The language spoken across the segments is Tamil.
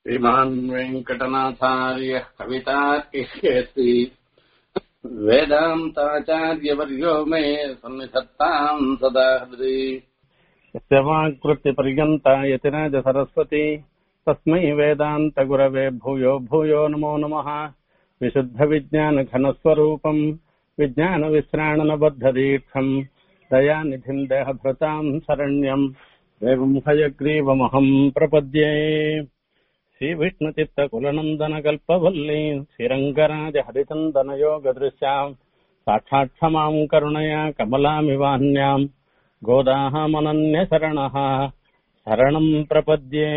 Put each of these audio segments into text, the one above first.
श्रीमान् वेङ्कटनाथार्यः कवितार्किष्यति वेदान्ताचार्यवर्यो मे सन्निधत्ताम् सदा हृदि यस्य वाक्कृत्यपर्यन्ता यतिराज सरस्वती तस्मै वेदान्तगुरवे भूयो भूयो नमो नमः विशुद्धविज्ञानघनस्वरूपम् विज्ञानविश्राणनबद्धदीक्षम् दयानिधिम् देहभृताम् शरण्यम् एवम् हयग्रीवमहम् प्रपद्ये श्रीविष्णुचित्तकुलनन्दनकल्पवल्ली श्रीरङ्गराजहरिचन्दनयोगदृश्याम् साक्षात् क्षमाम् करुणया कमलामिवान्याम् गोदाः मनन्यशरणः சரணம் பிரபத்யே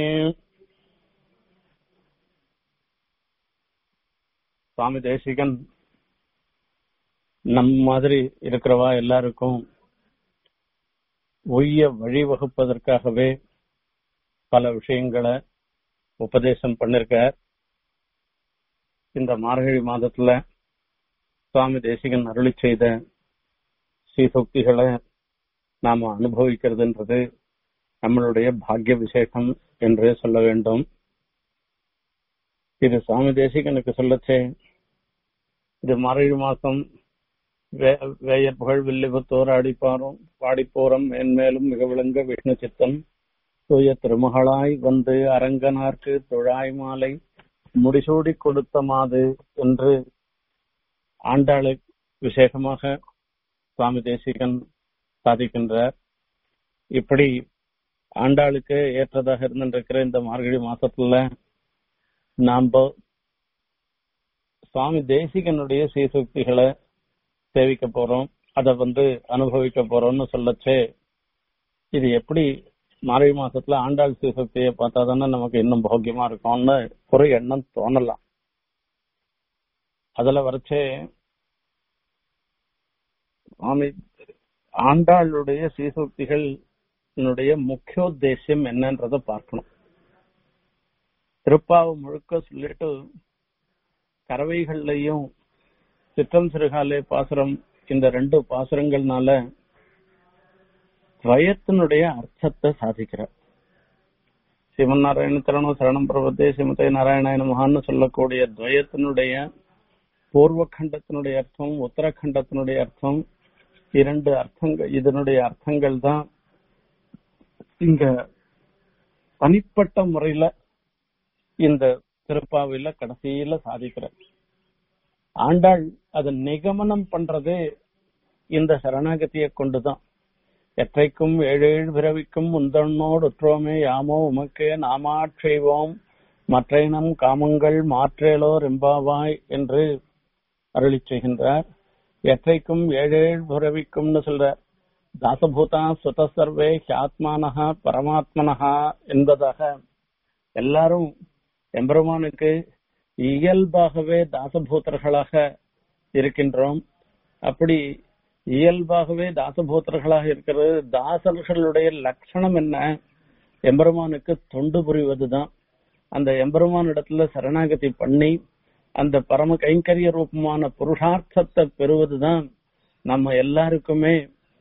சுவாமி தேசிகன் நம் மாதிரி இருக்கிறவா எல்லாருக்கும் ஒய்ய வழிவகுப்பதற்காகவே பல விஷயங்களை உபதேசம் பண்ணிருக்கார் இந்த மார்கழி மாதத்துல சுவாமி தேசிகன் அருளி செய்த ஸ்ரீசக்திகளை நாம அனுபவிக்கிறதுன்றது நம்மளுடைய பாக்கிய விசேஷம் என்றே சொல்ல வேண்டும் இது சுவாமி தேசிகனுக்கு சொல்லச்சே இது மறைவு மாசம் வேயர் புகழ் வில்லிபுத்தோர் அடிப்பாரும் பாடிப்போரம் மேன்மேலும் மிக விளங்க விஷ்ணு சித்தம் தூய திருமகளாய் வந்து அரங்கனார்க்கு தொழாய் மாலை முடிசூடி கொடுத்த மாது என்று ஆண்டாளு விசேஷமாக சுவாமி தேசிகன் சாதிக்கின்றார் இப்படி ஆண்டாளுக்கு ஏற்றதாக இருந்திருக்கிற இந்த மார்கழி மாசத்துல நாம சுவாமி தேசிகனுடைய சீசக்திகளை சேவிக்க போறோம் அதை வந்து அனுபவிக்க போறோம்னு சொல்லச்சே இது எப்படி மார்கழி மாசத்துல ஆண்டாள் சீசக்தியை பார்த்தா தானே நமக்கு இன்னும் போக்கியமா இருக்கும்னு ஒரு எண்ணம் தோணலாம் அதுல வரைச்சே சுவாமி ஆண்டாளுடைய சீசக்திகள் என்னுடைய முக்கியோத்தேசியம் என்னன்றத பார்க்கணும் திருப்பாவை முழுக்க சொல்லிட்டு கறவைகள்லையும் சிற்றம் சிறுகாலே பாசுரம் இந்த ரெண்டு பாசுரங்கள்னால துவயத்தினுடைய அர்த்தத்தை சாதிக்கிறார் சிவன் நாராயண தரணம் சரணம் பிரபத்தே சிமத்தை நாராயணாயன மகான்னு சொல்லக்கூடிய துவயத்தினுடைய பூர்வ கண்டத்தினுடைய அர்த்தம் உத்தரகண்டத்தினுடைய அர்த்தம் இரண்டு அர்த்தங்கள் இதனுடைய அர்த்தங்கள் தான் இங்க தனிப்பட்ட முறையில இந்த திருப்பாவில கடைசியில சாதிக்கிறார் ஆண்டாள் அதை நிகமனம் பண்றது இந்த சரணாகதியை கொண்டுதான் எற்றைக்கும் ஏழேழு பிறவிக்கும் முந்தன்னோடு உற்றோமே யாமோ உமக்கே நாமாட்செய்வோம் மற்றைனம் காமங்கள் மாற்றேலோ ரெம்பாவாய் என்று அருளி செய்கின்றார் எற்றைக்கும் ஏழேழு பிறவிக்கும்னு சொல்றார் தாசபூதா சுத சர்வே ஹியாத்மானஹா பரமாத்மனஹா என்பதாக எல்லாரும் எம்பெருமானுக்கு இயல்பாகவே தாசபூத்தர்களாக இருக்கின்றோம் அப்படி இயல்பாகவே தாசபூத்தர்களாக இருக்கிறது தாசர்களுடைய லட்சணம் என்ன எம்பெருமானுக்கு தொண்டு புரிவதுதான் அந்த எம்பெருமான் இடத்துல சரணாகதி பண்ணி அந்த பரம கைங்கரிய ரூபமான புருஷார்த்தத்தை பெறுவதுதான் நம்ம எல்லாருக்குமே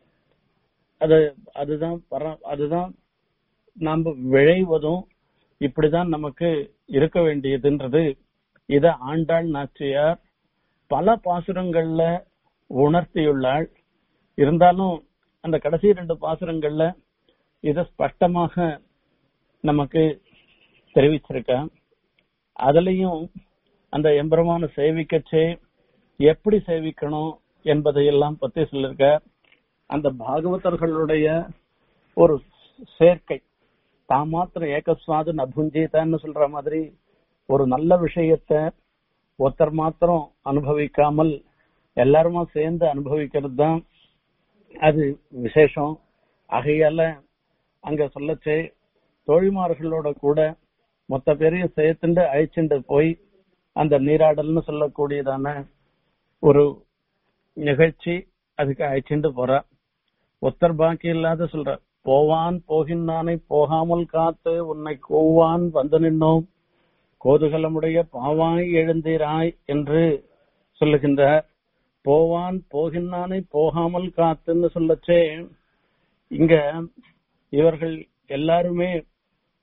அது அதுதான் பர அதுதான் நாம விழைவதும் இப்படிதான் நமக்கு இருக்க வேண்டியதுன்றது இத ஆண்டாள் நாச்சியார் பல பாசுரங்கள்ல உணர்த்தியுள்ளாள் இருந்தாலும் அந்த கடைசி ரெண்டு பாசுரங்கள்ல இத ஸ்பஷ்டமாக நமக்கு தெரிவிச்சிருக்க அதுலயும் அந்த எம்பெருமான சேவிக்கச்சே எப்படி சேவிக்கணும் என்பதையெல்லாம் பத்தி சொல்லிருக்க அந்த பாகவதர்களுடைய ஒரு சேர்க்கை தான் மாத்திரம் ஏகஸ்வாது நபுஞ்சேதான்னு சொல்ற மாதிரி ஒரு நல்ல விஷயத்த ஒருத்தர் மாத்திரம் அனுபவிக்காமல் எல்லாருமா சேர்ந்து அனுபவிக்கிறது தான் அது விசேஷம் ஆகையால அங்க சொல்லச்சே தோழிமார்களோட கூட மொத்த பேரையும் சேர்த்துண்டு அழிச்சுண்டு போய் அந்த நீராடல்னு சொல்லக்கூடியதான ஒரு நிகழ்ச்சி அதுக்கு அழைச்சிட்டு போற ஒத்தர் பாக்கி இல்லாத சொல்ற போவான் போகின்றானை போகாமல் காத்து உன்னை கூவான் வந்து நின்னோம் கோதுகலமுடைய பாவாய் எழுந்தீராய் என்று சொல்லுகின்றார் போவான் போகின்றானை போகாமல் காத்துன்னு சொல்லச்சே இங்க இவர்கள் எல்லாருமே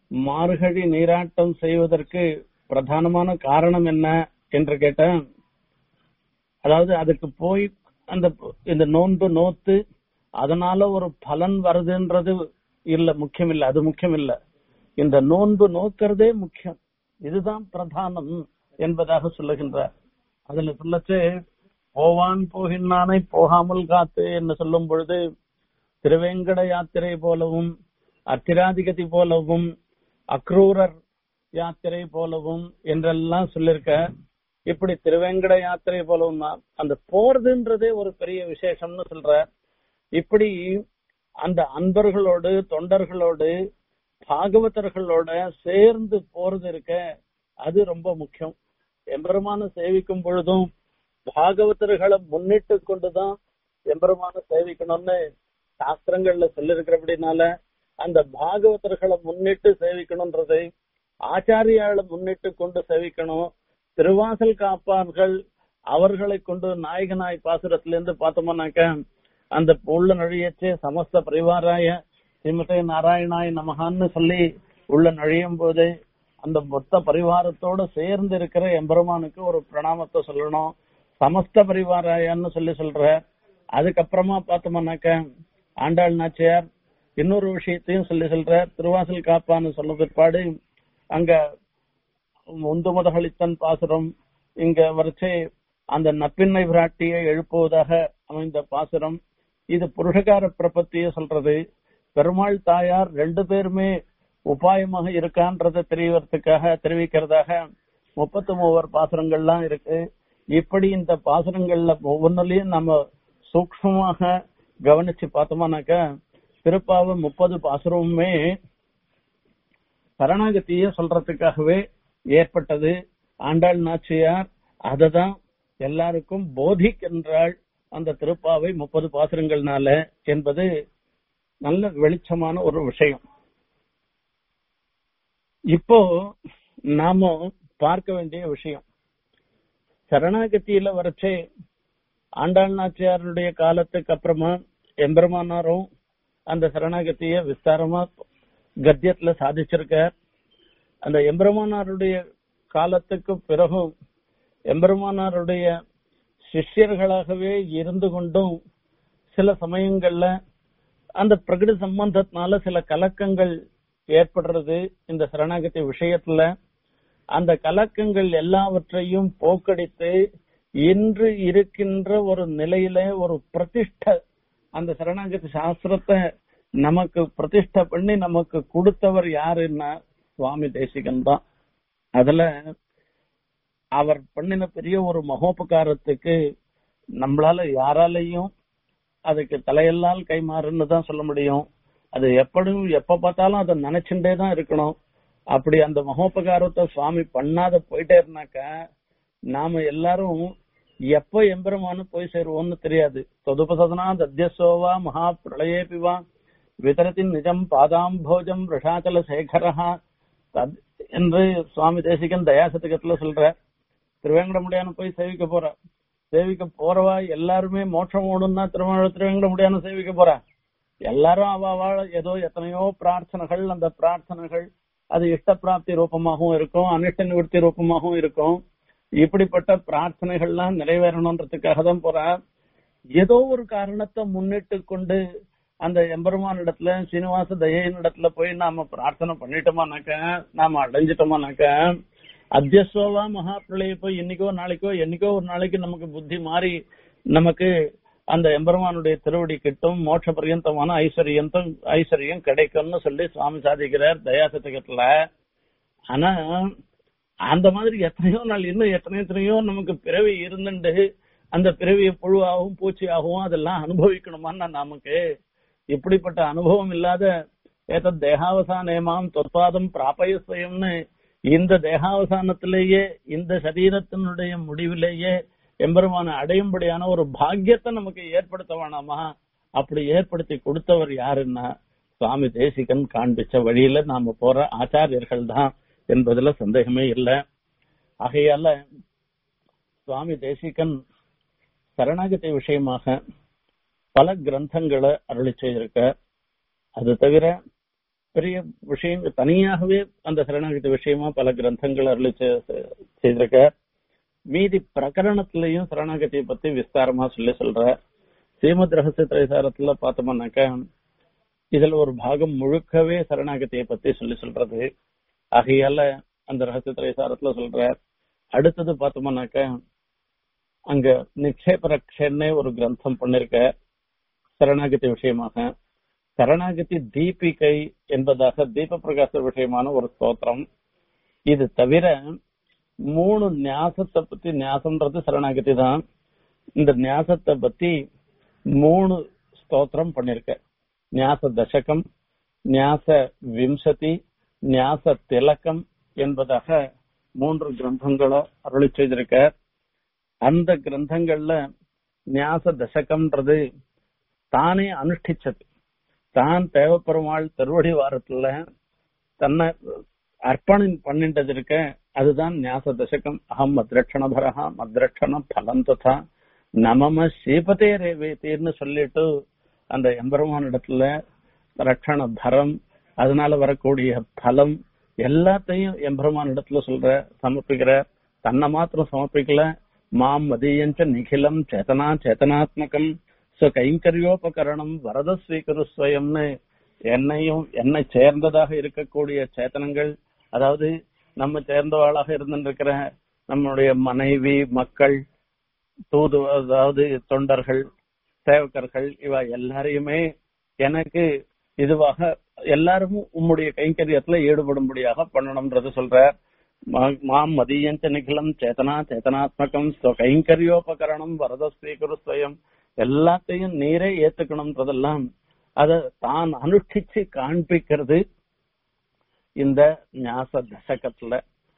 மார்கழி நீராட்டம் செய்வதற்கு பிரதானமான காரணம் என்ன என்று கேட்டேன் அதாவது அதுக்கு போய் அந்த இந்த நோன்பு நோத்து அதனால ஒரு பலன் வருதுன்றது இல்ல முக்கியம் இல்ல அது முக்கியம் இல்ல இந்த நோன்பு நோக்கிறதே முக்கியம் இதுதான் பிரதானம் என்பதாக சொல்லுகின்றார் அதுல சொல்லச்சு போவான் போகின்றானை போகாமல் காத்து என்று சொல்லும் பொழுது திருவேங்கட யாத்திரை போலவும் அத்திராதிகதி போலவும் அக்ரூரர் யாத்திரை போலவும் என்றெல்லாம் சொல்லிருக்க இப்படி திருவேங்கட யாத்திரை போலவும் தான் அந்த போறதுன்றதே ஒரு பெரிய விசேஷம்னு சொல்ற இப்படி அந்த அன்பர்களோடு தொண்டர்களோடு பாகவதர்களோட சேர்ந்து போறது இருக்க அது ரொம்ப முக்கியம் எம்பெருமான சேவிக்கும் பொழுதும் பாகவதர்களை முன்னிட்டு கொண்டுதான் எம்பெருமான சேவிக்கணும்னு சாஸ்திரங்கள்ல சொல்லிருக்கிறபடினால அந்த பாகவதர்களை முன்னிட்டு சேவிக்கணும்ன்றதை ஆச்சாரியால முன்னிட்டு கொண்டு சேவிக்கணும் திருவாசல் காப்பார்கள் அவர்களை கொண்டு நாயகனாய் பாசுரத்திலிருந்து பார்த்தோம்னாக்க அந்த உள்ள நழியச்சே சமஸ்த பரிவாராய ஸ்ரீமதே நாராயணாய் நமகான்னு சொல்லி உள்ள நழியும் போது அந்த மொத்த பரிவாரத்தோட சேர்ந்து இருக்கிற எம்பெருமானுக்கு ஒரு பிரணாமத்தை சொல்லணும் சமஸ்த பரிவாராயன்னு சொல்லி சொல்ற அதுக்கப்புறமா பார்த்தோம்னாக்க ஆண்டாள் நாச்சியார் இன்னொரு விஷயத்தையும் சொல்லி சொல்ற திருவாசல் காப்பான்னு சொன்ன பிற்பாடு அங்க முந்து முதகளித்தன் பாசுரம் இங்க வரைச்சே அந்த நப்பின்னை விராட்டியை எழுப்புவதாக அமைந்த பாசுரம் இது புருஷகார பிரபத்திய சொல்றது பெருமாள் தாயார் ரெண்டு பேருமே உபாயமாக இருக்கான்றதை தெரியறதுக்காக தெரிவிக்கிறதாக முப்பத்தி மூவர் பாசுரங்கள்லாம் இருக்கு இப்படி இந்த பாசுரங்கள்ல ஒவ்வொன்றுலயும் நம்ம சூக்மமாக கவனிச்சு பார்த்தோம்னாக்க திருப்பாவ முப்பது பாசுரமுமே சரணாகத்திய சொல்றதுக்காகவே ஏற்பட்டது ஆண்டாள் நாச்சியார் அததான் எல்லாருக்கும் போதிக்கின்றாள் அந்த திருப்பாவை முப்பது பாசுரங்கள்னால என்பது நல்ல வெளிச்சமான ஒரு விஷயம் இப்போ நாம பார்க்க வேண்டிய விஷயம் சரணாகத்தியில வரைச்சே ஆண்டாள் நாச்சியாருடைய காலத்துக்கு அப்புறமா எம்பெருமானாரும் அந்த சரணாகத்திய விஸ்தாரமா கத்தியத்துல சாதிச்சிருக்கார் அந்த எம்பெருமானாருடைய காலத்துக்கு பிறகும் எம்பெருமானாருடைய சிஷ்யர்களாகவே இருந்து கொண்டும் சில சமயங்கள்ல அந்த பிரகடி சம்பந்தத்தினால சில கலக்கங்கள் ஏற்படுறது இந்த சரணாகதி விஷயத்துல அந்த கலக்கங்கள் எல்லாவற்றையும் போக்கடித்து இன்று இருக்கின்ற ஒரு நிலையில ஒரு பிரதிஷ்ட அந்த சரணாகதி சாஸ்திரத்தை நமக்கு பிரதிஷ்ட பண்ணி நமக்கு கொடுத்தவர் யாருன்னா சுவாமி தேசிகன் தான் அதுல அவர் பண்ணின பெரிய ஒரு மகோபகாரத்துக்கு நம்மளால யாராலையும் அதுக்கு தலையெல்லாம் கைமாறுன்னு தான் சொல்ல முடியும் அது எப்படும் எப்ப பார்த்தாலும் அதை நினைச்சுட்டே தான் இருக்கணும் அப்படி அந்த மகோபகாரத்தை சுவாமி பண்ணாத போயிட்டே இருந்தாக்க நாம எல்லாரும் எப்ப எம்பெருமானு போய் சேருவோம்னு தெரியாது தொதுபசதனா தத்யசோவா மகா பிரளயேபிவா விதரத்தின் நிஜம் பாதாம்போஜம் ரிஷாச்சல சேகரஹா தத் என்று சுவாமி தேசிகன் தயாசதகத்துல சொல்ற திருவேங்கடமுடியான போய் சேவிக்க போற சேவிக்க போறவா எல்லாருமே மோட்சம் ஓடுன்னா திருமண திருவேங்கடமுடியான சேவிக்க போறா எல்லாரும் அவ ஏதோ எத்தனையோ பிரார்த்தனைகள் அந்த பிரார்த்தனைகள் அது இஷ்ட பிராப்தி ரூபமாகவும் இருக்கும் அனிஷ்ட நிவர்த்தி ரூபமாகவும் இருக்கும் இப்படிப்பட்ட பிரார்த்தனைகள்லாம் நிறைவேறணுன்றதுக்காக தான் போறா ஏதோ ஒரு காரணத்தை முன்னிட்டு கொண்டு அந்த எம்பெருமான் இடத்துல சீனிவாச தயையின் இடத்துல போய் நாம பிரார்த்தனை பண்ணிட்டோமானாக்க நாம அடைஞ்சிட்டோமானாக்க அத்தியஸ்வா மகா பிரளய போய் இன்னைக்கோ நாளைக்கோ என்னைக்கோ ஒரு நாளைக்கு நமக்கு புத்தி மாறி நமக்கு அந்த எம்பெருமானுடைய திருவடி கிட்டும் மோட்ச பரியந்தமான ஐஸ்வர்யந்தம் ஐஸ்வர்யம் கிடைக்கும்னு சொல்லி சுவாமி சாதிக்கிறார் தயாசதகத்துல ஆனா அந்த மாதிரி எத்தனையோ நாள் இன்னும் எத்தனையோ எத்தனையோ நமக்கு பிறவி இருந்துண்டு அந்த பிறவியை புழுவாகவும் பூச்சியாகவும் அதெல்லாம் அனுபவிக்கணுமான்னா நமக்கு இப்படிப்பட்ட அனுபவம் இல்லாத ஏத்த தேகாவசானேமாம் தொற்பாதம் பிராபயஸ்வயம்னு இந்த தேகாவசானத்திலேயே இந்த சரீரத்தினுடைய முடிவிலேயே எம்பெருமான அடையும்படியான ஒரு பாக்கியத்தை நமக்கு ஏற்படுத்த வேணாமா அப்படி ஏற்படுத்தி கொடுத்தவர் யாருன்னா சுவாமி தேசிகன் காண்பிச்ச வழியில நாம போற ஆச்சாரியர்கள் தான் என்பதுல சந்தேகமே இல்லை ஆகையால சுவாமி தேசிகன் சரணாகதி விஷயமாக பல கிரந்தங்களை அருளி செய்திருக்க அது தவிர பெரிய விஷயம் தனியாகவே அந்த சரணாகதி விஷயமா பல கிரந்தங்கள் அருளி செ- செய்திருக்க மீதி பிரகரணத்திலையும் சரணாகதியை பத்தி விஸ்தாரமா சொல்லி சொல்ற ஸ்ரீமத் ரகசிய திரைசாரத்துல பார்த்தோம்னாக்க இதுல ஒரு பாகம் முழுக்கவே சரணாகதியை பத்தி சொல்லி சொல்றது ஆகையால அந்த ரகசிய திரைசாரத்துல சொல்ற அடுத்தது பார்த்தோம்னாக்க அங்க நிக்ஷேப ரக்ஷன்னே ஒரு கிரந்தம் பண்ணிருக்க சரணாகதி விஷயமாக சரணாகதி தீபிகை என்பதாக தீப பிரகாச விஷயமான ஒரு ஸ்தோத்திரம் இது தவிர மூணு நியாசத்தை பத்தி நியாசம்ன்றது சரணாகதி தான் இந்த நியாசத்தை பத்தி மூணு ஸ்தோத்திரம் பண்ணிருக்க நியாச தசகம் நியாச விம்சதி நியாச திலக்கம் என்பதாக மூன்று கிரந்தங்களை அருளி செய்திருக்க அந்த கிரந்தங்கள்ல நியாச தசகம்ன்றது தானே அனுஷ்டிச்சது தான் தேவப்பெருமாள் திருவடி வாரத்துல தன்னை அர்ப்பணம் பண்ணிட்டது இருக்க அதுதான் ஞாச தசகம் அகம் மத்ரட்சணபரஹா மத்ரட்சண பலம் ததா நமம ஸ்ரீபதே ரேவேத்தீர்னு சொல்லிட்டு அந்த எம்பெருமான் இடத்துல ரட்சண பரம் அதனால வரக்கூடிய பலம் எல்லாத்தையும் எம்பெருமான் இடத்துல சொல்ற சமர்ப்பிக்கிற தன்னை மாத்திரம் சமர்ப்பிக்கல மாம் மதியஞ்ச நிகிலம் சேதனா சேதனாத்மகம் சோ கைங்கரியோபகரணம் வரத ஸ்வீகரு ஸ்வயம்னு என்னையும் என்னை சேர்ந்ததாக இருக்கக்கூடிய சேத்தனங்கள் அதாவது நம்ம சேர்ந்தவாளாக இருந்திருக்கிற நம்மளுடைய மனைவி மக்கள் தூது அதாவது தொண்டர்கள் சேவகர்கள் இவ எல்லாரையுமே எனக்கு இதுவாக எல்லாரும் உம்முடைய கைங்கரியத்துல ஈடுபடும்படியாக பண்ணணும்ன்றது சொல்ற மா- மாம் மதியஞ்ச நிகிலம் சேதனா சேதனாத்மகம் ஸ்வ கைங்கரியோபகரணம் வரத ஸ்வீகரு ஸ்வயம் எல்லாத்தையும் நீரே ஏத்துக்கணும்ன்றதெல்லாம் அத தான் அனுஷ்டிச்சு காண்பிக்கிறது இந்த ஞாச தசகத்துல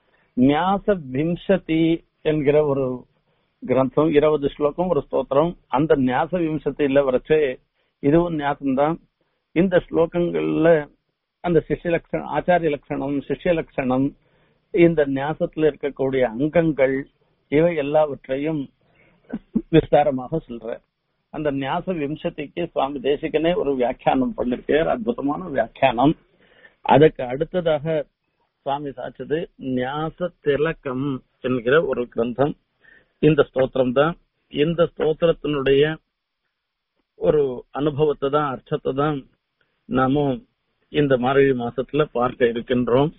ஞாச விம்சதி என்கிற ஒரு கிரந்தம் இருபது ஸ்லோகம் ஒரு ஸ்தோத்திரம் அந்த ஞாச விம்சத்தில வரைச்சு இதுவும் ஞாசம்தான் இந்த ஸ்லோகங்கள்ல அந்த சிஷ்ய லட்சணம் ஆச்சாரிய லட்சணம் சிஷ்ய லட்சணம் இந்த ஞாசத்துல இருக்கக்கூடிய அங்கங்கள் இவை எல்லாவற்றையும் விஸ்தாரமாக சொல்ற அந்த ஞாச விம்சதிக்கு சுவாமி தேசிகனே ஒரு வியாக்கியானம் பண்ணிருக்கார் அற்புதமான வியாக்கியானம் அதுக்கு அடுத்ததாக சுவாமி சாச்சது ஞாச திலக்கம் என்கிற ஒரு கிரந்தம் இந்த ஸ்தோத்திரம் தான் இந்த ஸ்தோத்திரத்தினுடைய ஒரு அனுபவத்தை தான் அர்த்தத்தை தான் நாம இந்த மார்கழி மாசத்துல பார்க்க இருக்கின்றோம்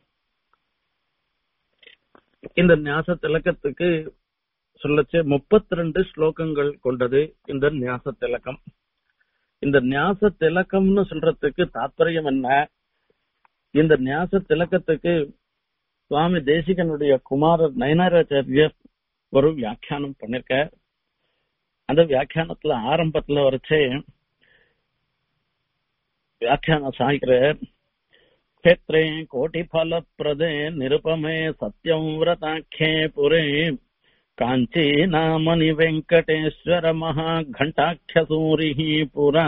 இந்த ஞாச திலக்கத்துக்கு சொல்லச்சு முப்பத்தி ரெண்டு ஸ்லோகங்கள் கொண்டது இந்த ஞாச திலக்கம் இந்த ஞாச திலக்கம்னு சொல்றதுக்கு தாத்பரியம் என்ன இந்த ஞாச திலக்கத்துக்கு சுவாமி தேசிகனுடைய குமாரர் நயனாராச்சாரியர் ஒரு வியாக்கியானம் பண்ணிருக்க அந்த வியாக்கியானத்துல ஆரம்பத்துல வரைச்சே வியாக்கியானம் சாய்க்கிறார் क्षेत्रे कोटिफलप्रदे निरुपमे सत्यं व्रताख्ये पुरे काञ्ची नामनि वेङ्कटेश्वर महाघण्टाख्यसूरिः पुरा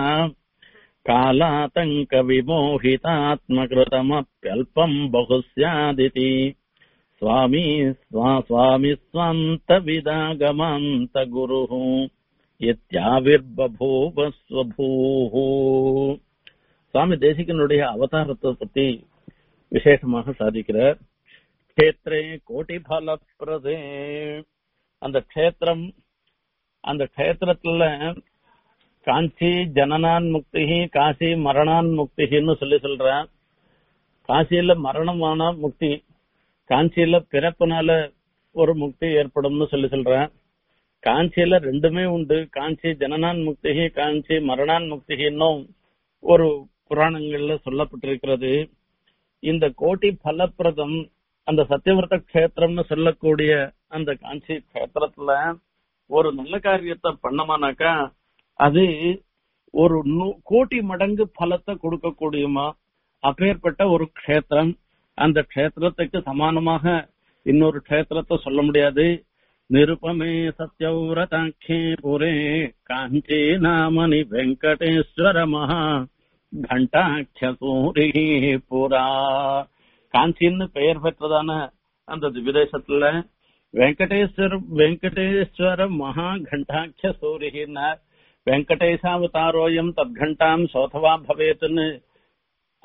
कालातङ्कविमोहितात्मकृतमप्यल्पम् बहु स्यादिति स्वामी स्वा स्वामि स्वान्तविदागमान्त गुरुः இத்தியாவிர்பூவ ஸ்வபூஹ சுவாமி தேசிகனுடைய அவதாரத்தை பத்தி விசேஷமாக சாதிக்கிறார் கஷேத்ரே கோட்டி பலப்பிரதே அந்த க்ஷேத்திரம் அந்த க்ஷேத்திரத்துல காஞ்சி ஜனனான் முக்தி காசி மரணான் முக்தின்னு சொல்லி சொல்றான் காசியில மரணமான முக்தி காஞ்சியில பிறப்புனால ஒரு முக்தி ஏற்படும்னு சொல்லி சொல்றேன் காஞ்சியில ரெண்டுமே உண்டு காஞ்சி ஜனனான் முக்தி காஞ்சி மரணான் முக்தி இன்னும் ஒரு புராணங்கள்ல சொல்லப்பட்டிருக்கிறது இந்த கோட்டி பலப்பிரதம் அந்த சத்தியவிரத கஷேத்திரம்னு சொல்லக்கூடிய அந்த காஞ்சி கஷேத்திரத்துல ஒரு நல்ல காரியத்தை பண்ணமானாக்கா அது ஒரு நூ- கோடி மடங்கு பலத்தை கொடுக்கக்கூடியமா அப்பேற்பட்ட ஒரு க்ஷேத்திரம் அந்த க்ஷேத்திரத்துக்கு சமானமாக இன்னொரு க்ஷேத்திரத்தை சொல்ல முடியாது நிருபமே சத்யவிரதாட்சே புரே காஞ்சி நாமனி வெங்கடேஸ்வர மகா கண்டாட்சசூரி புரா காஞ்சின்னு பெயர் பெற்றதான அந்த விதேசத்துல வெங்கடேஸ்வர வெங்கடேஸ்வர மகா கண்டாட்ச சூரிகின்னார் வெங்கடேசாவதாரோயம் தத்கண்டாம் சோதவா பவேத்துன்னு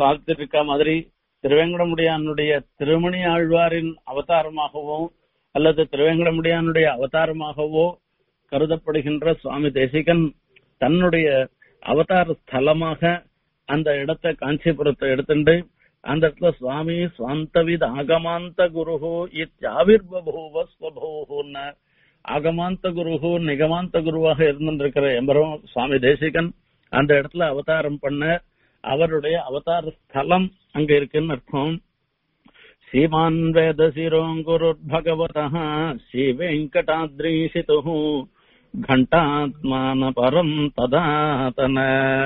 சாதித்திருக்க மாதிரி திருவேங்கடமுடியானுடைய திருமணி ஆழ்வாரின் அவதாரமாகவோ அல்லது திருவேங்கடமுடியானுடைய அவதாரமாகவோ கருதப்படுகின்ற சுவாமி தேசிகன் தன்னுடைய அவதார ஸ்தலமாக அந்த இடத்தை காஞ்சிபுரத்தை எடுத்துட்டு அந்த இடத்துல சுவாமி சுவாந்தவித் ஆகமாந்த குருஹோ இத்தியாவிர்பூவ ஸ்வபூன்னு ஆகமாந்த குருஹோ நிகமாந்த குருவாக இருந்திருக்கிற எம்பரம் சுவாமி தேசிகன் அந்த இடத்துல அவதாரம் பண்ண அவருடைய அவதார ஸ்தலம் அங்க இருக்குன்னு அர்த்தம் ஸ்ரீமான் வேத சிரோங்குருர்பகவத ஸ்ரீ வெங்கடாத்ரீசிது घण्टात्मान परम् तदातन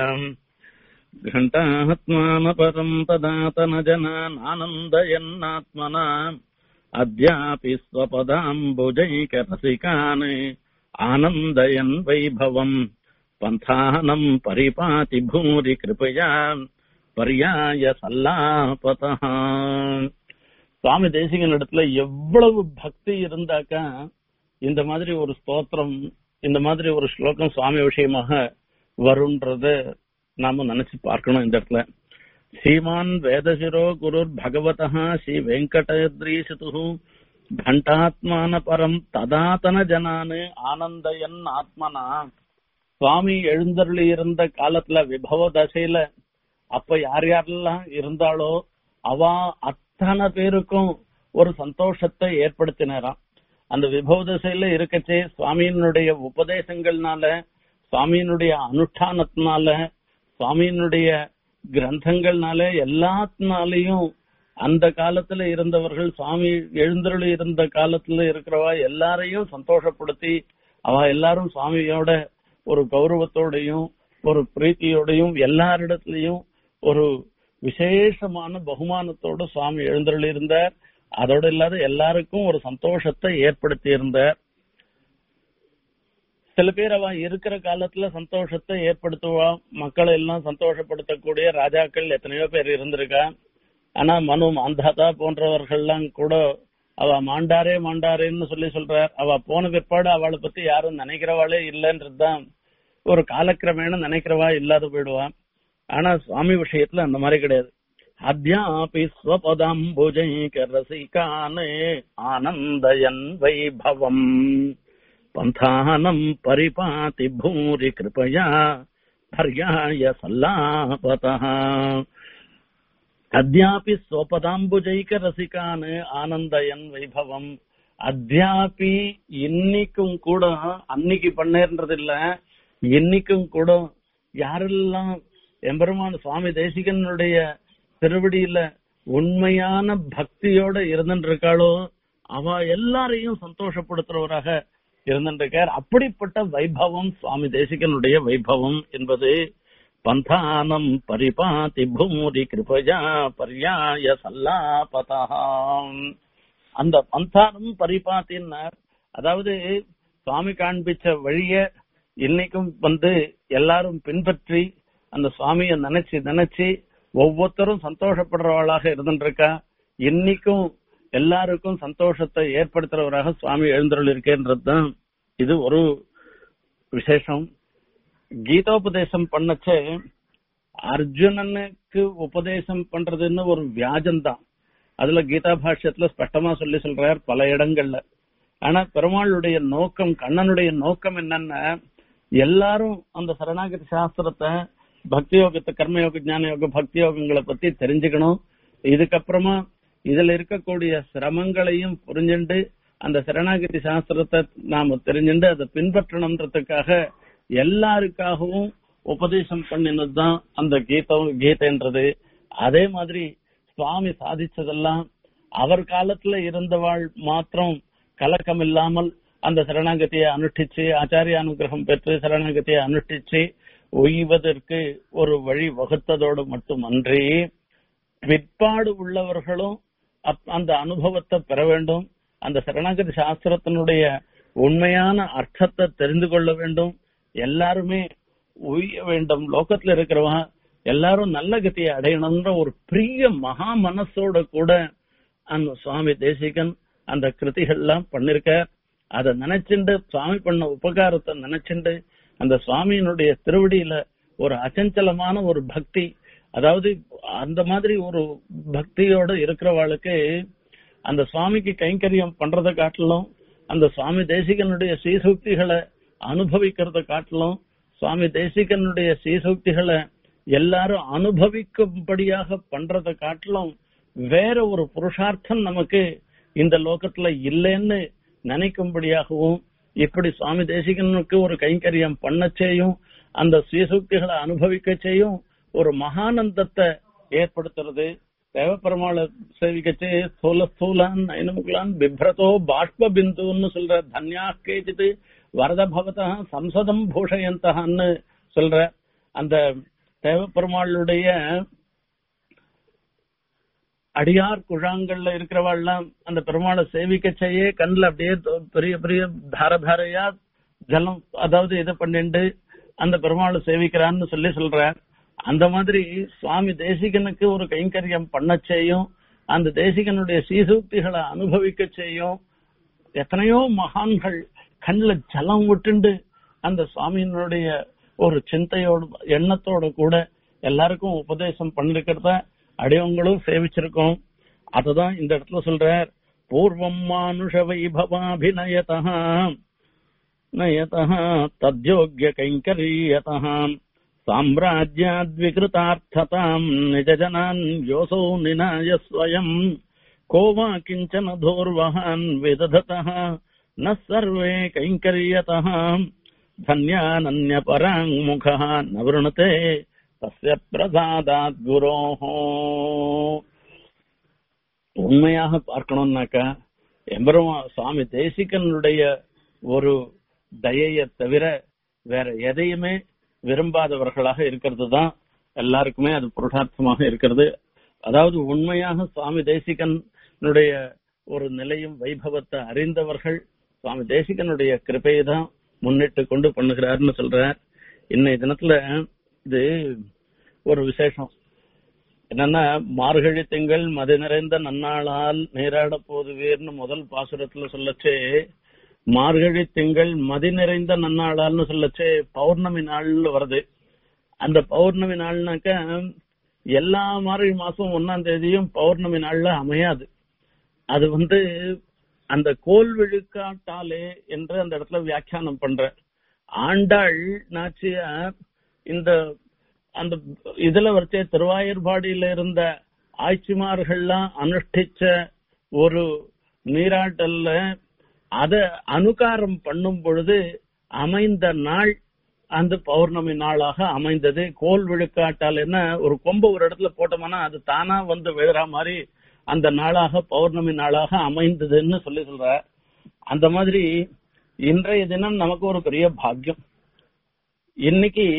घण्टात्मान परम् तदातन जनानानन्दयन्नात्मना अद्यापि स्वपदाम्बुजैकरसिकान् आनन्दयन् वैभवम् पन्थानम् परिपाति भूरि कृपया पर्याय சல்லாபதா சுவாமி தேசிகன் இடத்துல எவ்வளவு பக்தி இருந்தாக்கா இந்த மாதிரி ஒரு ஸ்தோத்திரம் இந்த மாதிரி ஒரு ஸ்லோகம் சுவாமி விஷயமாக வரும்ன்றத நாம நினைச்சு பார்க்கணும் இந்த இடத்துல ஸ்ரீமான் வேதசிரோ குருர் பகவதா ஸ்ரீ வெங்கடத்ரீசிது கண்டாத்மான பரம் ததாத்தன ஜனானு ஆனந்தயன் ஆத்மனா சுவாமி எழுந்தருளி இருந்த காலத்துல விபவ தசையில அப்ப யார் யாரெல்லாம் இருந்தாலோ அவ அத்தனை பேருக்கும் ஒரு சந்தோஷத்தை ஏற்படுத்தினாராம் அந்த விபவ திசையில இருக்கச்சே சுவாமியினுடைய உபதேசங்கள்னால சுவாமியினுடைய அனுஷ்டானத்தினால சுவாமியினுடைய கிரந்தங்கள்னால எல்லாத்தினாலையும் அந்த காலத்துல இருந்தவர்கள் சுவாமி எழுந்தருளி இருந்த காலத்துல இருக்கிறவா எல்லாரையும் சந்தோஷப்படுத்தி அவ எல்லாரும் சுவாமியோட ஒரு கௌரவத்தோடையும் ஒரு பிரீத்தியோடையும் எல்லாரிடத்திலையும் ஒரு விசேஷமான பகுமானத்தோட சுவாமி எழுந்தருளி இருந்தார் அதோட இல்லாத எல்லாருக்கும் ஒரு சந்தோஷத்தை ஏற்படுத்தி இருந்தார் சில பேர் அவ இருக்கிற காலத்துல சந்தோஷத்தை ஏற்படுத்துவா மக்களை எல்லாம் சந்தோஷப்படுத்தக்கூடிய ராஜாக்கள் எத்தனையோ பேர் இருந்திருக்கா ஆனா மனு மாந்தாதா போன்றவர்கள்லாம் கூட அவ மாண்டாரே மாண்டாரேன்னு சொல்லி சொல்றார் அவ போன பிற்பாடு அவளை பத்தி யாரும் நினைக்கிறவாளே இல்லைன்றதுதான் ஒரு காலக்கிரமேண நினைக்கிறவா இல்லாத போயிடுவா ஆனா சுவாமி விஷயத்துல அந்த மாதிரி கிடையாது அத்தியாபி ஸ்வபதாம்புஜைக ரசிகானே ஆனந்தயன் வைபவம் பந்தானம் பரிபாதி பூரி கிருபயா பர்யாய சல்லாபதா அத்தியாபி ஸ்வபதாம்புஜைக ரசிகானு ஆனந்தயன் வைபவம் அத்தியாபி இன்னைக்கும் கூட அன்னைக்கு பண்ணேன்றது இல்ல இன்னைக்கும் கூட யாரெல்லாம் எம்பெருமான் சுவாமி தேசிகனுடைய திருவடியில உண்மையான பக்தியோட இருந்துட்டு இருக்காளோ அவ எல்லாரையும் சந்தோஷப்படுத்துறவராக இருந்திருக்கார் அப்படிப்பட்ட வைபவம் சுவாமி தேசிகனுடைய வைபவம் என்பது பந்தானம் பரிபாதி பூரி கிருபயா பர்யாய சல்லாபதாம் அந்த பந்தானம் பரிபாத்தின்னார் அதாவது சுவாமி காண்பிச்ச வழிய இன்னைக்கும் வந்து எல்லாரும் பின்பற்றி அந்த சுவாமிய நினைச்சு நினைச்சு ஒவ்வொருத்தரும் சந்தோஷப்படுறவளாக இருந்துருக்கா இன்னைக்கும் எல்லாருக்கும் சந்தோஷத்தை ஏற்படுத்துறவராக சுவாமி எழுந்தருள் இருக்கேன்றதுதான் இது ஒரு விசேஷம் கீதோபதேசம் பண்ணச்சே அர்ஜுனனுக்கு உபதேசம் பண்றதுன்னு ஒரு வியாஜம்தான் அதுல கீதா பாஷ்யத்துல ஸ்பஷ்டமா சொல்லி சொல்றார் பல இடங்கள்ல ஆனா பெருமாளுடைய நோக்கம் கண்ணனுடைய நோக்கம் என்னன்னா எல்லாரும் அந்த சரணாகதி சாஸ்திரத்தை பக்தி யோகத்தை கர்மயோக ஞான யோக பக்தி யோகங்களை பத்தி தெரிஞ்சுக்கணும் இதுக்கப்புறமா இதுல இருக்கக்கூடிய சிரமங்களையும் புரிஞ்சுண்டு அந்த சரணாகதி சாஸ்திரத்தை நாம தெரிஞ்சுண்டு அதை பின்பற்றணுன்றதுக்காக எல்லாருக்காகவும் உபதேசம் பண்ணினதுதான் அந்த கீதம் கீதைன்றது அதே மாதிரி சுவாமி சாதிச்சதெல்லாம் அவர் காலத்துல இருந்தவாள் மாத்திரம் கலக்கம் இல்லாமல் அந்த சரணாகதியை அனுஷ்டிச்சு ஆச்சாரிய அனுகிரகம் பெற்று சரணாகதியை அனுஷ்டிச்சு ஒய்வதற்கு ஒரு வழி வகுத்ததோடு மட்டுமன்றி பிற்பாடு உள்ளவர்களும் அந்த அனுபவத்தை பெற வேண்டும் அந்த சரணாகதி சாஸ்திரத்தினுடைய உண்மையான அர்த்தத்தை தெரிந்து கொள்ள வேண்டும் எல்லாருமே உய்ய வேண்டும் லோகத்துல இருக்கிறவங்க எல்லாரும் நல்ல கத்தியை அடையணும்ன்ற ஒரு பெரிய மகா மனசோட கூட அந்த சுவாமி தேசிகன் அந்த கிருதிகள்லாம் பண்ணிருக்க அதை நினைச்சுண்டு சுவாமி பண்ண உபகாரத்தை நினைச்சுண்டு அந்த சுவாமியினுடைய திருவடியில ஒரு அச்சஞ்சலமான ஒரு பக்தி அதாவது அந்த மாதிரி ஒரு பக்தியோட இருக்கிறவாளுக்கு அந்த சுவாமிக்கு கைங்கரியம் பண்றதை காட்டிலும் அந்த சுவாமி தேசிகனுடைய சீசூக்திகளை அனுபவிக்கிறத காட்டிலும் சுவாமி தேசிகனுடைய சீசூக்திகளை எல்லாரும் அனுபவிக்கும்படியாக பண்றதை காட்டிலும் வேற ஒரு புருஷார்த்தம் நமக்கு இந்த லோகத்துல இல்லைன்னு நினைக்கும்படியாகவும் இப்படி சுவாமி தேசிகனுக்கு ஒரு கைங்கரியம் பண்ண செய்யும் அந்த ஸ்ரீசூக்திகளை அனுபவிக்க செய்யும் ஒரு மகானந்தத்தை ஏற்படுத்துறது தேவப்பெருமாளை சேவிக்கச்சு ஸ்தூல ஸ்தூலான் நயனமுகலான் பிப்ரதோ பாஷ்ப பிந்துன்னு சொல்ற தன்யா கேச்சித்து வரத பவதா சம்சதம் பூஷயந்தகான்னு சொல்ற அந்த தேவப்பெருமாளுடைய அடியார் குழாங்கள்ல இருக்கிறவாள்லாம் அந்த பெருமாளை சேவிக்க செய்ய கண்ணுல அப்படியே தொ- பெரிய பெரிய தார தாரையா ஜலம் அதாவது இது பண்ணிண்டு அந்த பெருமாளை சேவிக்கிறான்னு சொல்லி சொல்ற அந்த மாதிரி சுவாமி தேசிகனுக்கு ஒரு கைங்கரியம் பண்ண செய்யும் அந்த தேசிகனுடைய சீசூக்திகளை அனுபவிக்க செய்யும் எத்தனையோ மகான்கள் கண்ணுல ஜலம் விட்டுண்டு அந்த சுவாமியினுடைய ஒரு சிந்தையோட எண்ணத்தோட கூட எல்லாருக்கும் உபதேசம் பண்ணிருக்கிறத அடியவங்களும் சேவிச்சிருக்கோம் அததான் இந்த இடத்துல சொல்றார் பூர்வம் மானுஷ வைபவாபிநயதா நயதः தத்யோக்ய கைங்கரியதः சாம்ராஜ்யாத்விகிருதார்த்ததாம் நிஜஜனான் யோசோ நிநாய ஸ்வயம் को वा किञ्चन धूर्वहान् विदधतः न सर्वे कैङ्कर्यतः धन्यानन्यपराङ्मुखः न वृणते तस्य प्रसादात् गुरोः உண்மையாக பார்க்கணும்னாக்கா எம்பெருமா சுவாமி தேசிகனுடைய ஒரு தயையை தவிர வேற எதையுமே விரும்பாதவர்களாக இருக்கிறது தான் எல்லாருக்குமே அது புருஷார்த்தமாக இருக்கிறது அதாவது உண்மையாக சுவாமி தேசிகனுடைய ஒரு நிலையும் வைபவத்தை அறிந்தவர்கள் சுவாமி தேசிகனுடைய கிருபையை தான் முன்னிட்டு கொண்டு பண்ணுகிறாருன்னு சொல்றார் இன்னைய தினத்துல இது ஒரு விசேஷம் என்னன்னா மார்கழி திங்கள் மது நிறைந்த நன்னாளால் நீராட போதுவீர்னு முதல் பாசுரத்துல சொல்லச்சே மார்கழி திங்கள் மதி நிறைந்த நன்னாளால்னு சொல்லச்சே பௌர்ணமி நாள்னு வருது அந்த பௌர்ணமி நாள்னாக்க எல்லா மார்கழி மாசம் ஒன்னாம் தேதியும் பௌர்ணமி நாள்ல அமையாது அது வந்து அந்த கோல் விழுக்காட்டாலே என்று அந்த இடத்துல வியாக்கியானம் பண்ற ஆண்டாள் நாச்சியார் இந்த அந்த இதுல வச்ச திருவாயூர்பாடியில இருந்த ஆட்சிமார்கள்லாம் அனுஷ்டிச்ச ஒரு நீராட்டல்ல அத அனுகாரம் பண்ணும் பொழுது அமைந்த நாள் அந்த பௌர்ணமி நாளாக அமைந்தது கோல் விழுக்காட்டால் என்ன ஒரு கொம்பு ஒரு இடத்துல போட்டோம்னா அது தானா வந்து விழுற மாதிரி அந்த நாளாக பௌர்ணமி நாளாக அமைந்ததுன்னு சொல்லி சொல்ற அந்த மாதிரி இன்றைய தினம் நமக்கு ஒரு பெரிய பாக்கியம் இன்னைக்கு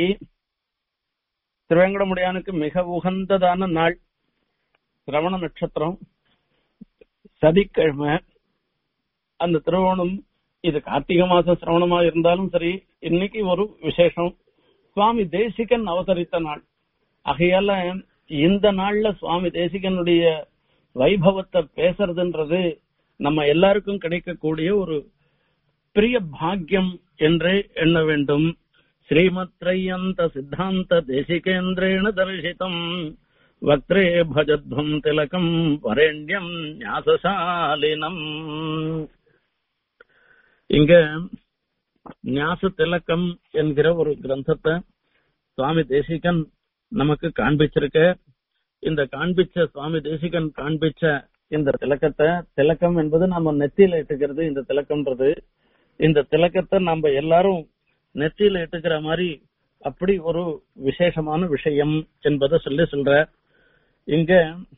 திருவேங்கடமுடியானுக்கு மிக உகந்ததான நாள் சிரவண நட்சத்திரம் சனிக்கிழமை அந்த திருவோணம் இது கார்த்திகை மாசம் சிரவணமா இருந்தாலும் சரி இன்னைக்கு ஒரு விசேஷம் சுவாமி தேசிகன் அவதரித்த நாள் ஆகையால இந்த நாள்ல சுவாமி தேசிகனுடைய வைபவத்தை பேசுறதுன்றது நம்ம எல்லாருக்கும் கிடைக்கக்கூடிய ஒரு பெரிய பாக்கியம் என்றே எண்ண வேண்டும் ஸ்ரீமத்ரயந்த சித்தாந்த தேசிகேந்திரேண தரிசிதம் வக்ரே பஜத்வம் திலகம் வரேண்யம் ஞாசசாலினம் இங்க ஞாச திலக்கம் என்கிற ஒரு கிரந்தத்தை சுவாமி தேசிகன் நமக்கு காண்பிச்சிருக்க இந்த காண்பிச்ச சுவாமி தேசிகன் காண்பிச்ச இந்த திலக்கத்தை திலக்கம் என்பது நம்ம நெத்தியில இட்டுக்கிறது இந்த திலக்கம்ன்றது இந்த திலக்கத்தை நம்ம எல்லாரும் நெத்தியில இட்டுக்கிற மாதிரி அப்படி ஒரு விசேஷமான விஷயம் என்பதை சொல்லி சொல்ற இங்க